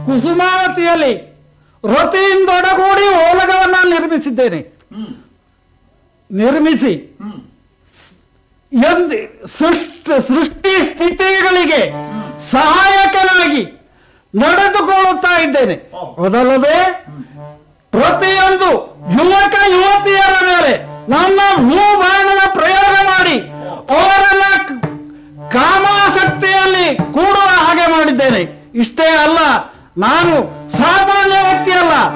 ಕುಸುಮಾವತಿಯಲ್ಲಿ ರತಿಯಿಂದೊಡಗೂಡಿ ಓಲಗವನ್ನ ನಿರ್ಮಿಸಿದ್ದೇನೆ ಹ್ಮ್ ನಿರ್ಮಿಸಿ ಹ್ಮ್ ಎಂದ್ ಸೃಷ್ಟಿ ಸೃಷ್ಟಿ ಸ್ಥಿತಿಗಳಿಗೆ ಸಹಾಯಕನಾಗಿ ನಡೆದುಕೊಳ್ಳುತ್ತಾ ಇದ್ದೇನೆ ಅದಲ್ಲದೆ ಪ್ರತಿಯೊಂದು ಯುವಕ ಯುವತಿಯರ ಮೇಲೆ ನನ್ನ ಭೂಬಾಣದ ಪ್ರಯೋಗ ಮಾಡಿ ಅವರನ್ನ ಕ- ಕಾಮಾಸಕ್ತಿಯಲ್ಲಿ ಕೂಡುವ ಹಾಗೆ ಮಾಡಿದ್ದೇನೆ ಇಷ್ಟೇ ಅಲ್ಲ ನಾನು ಸಾಮಾನ್ಯ ವ್ಯಕ್ತಿಯಲ್ಲ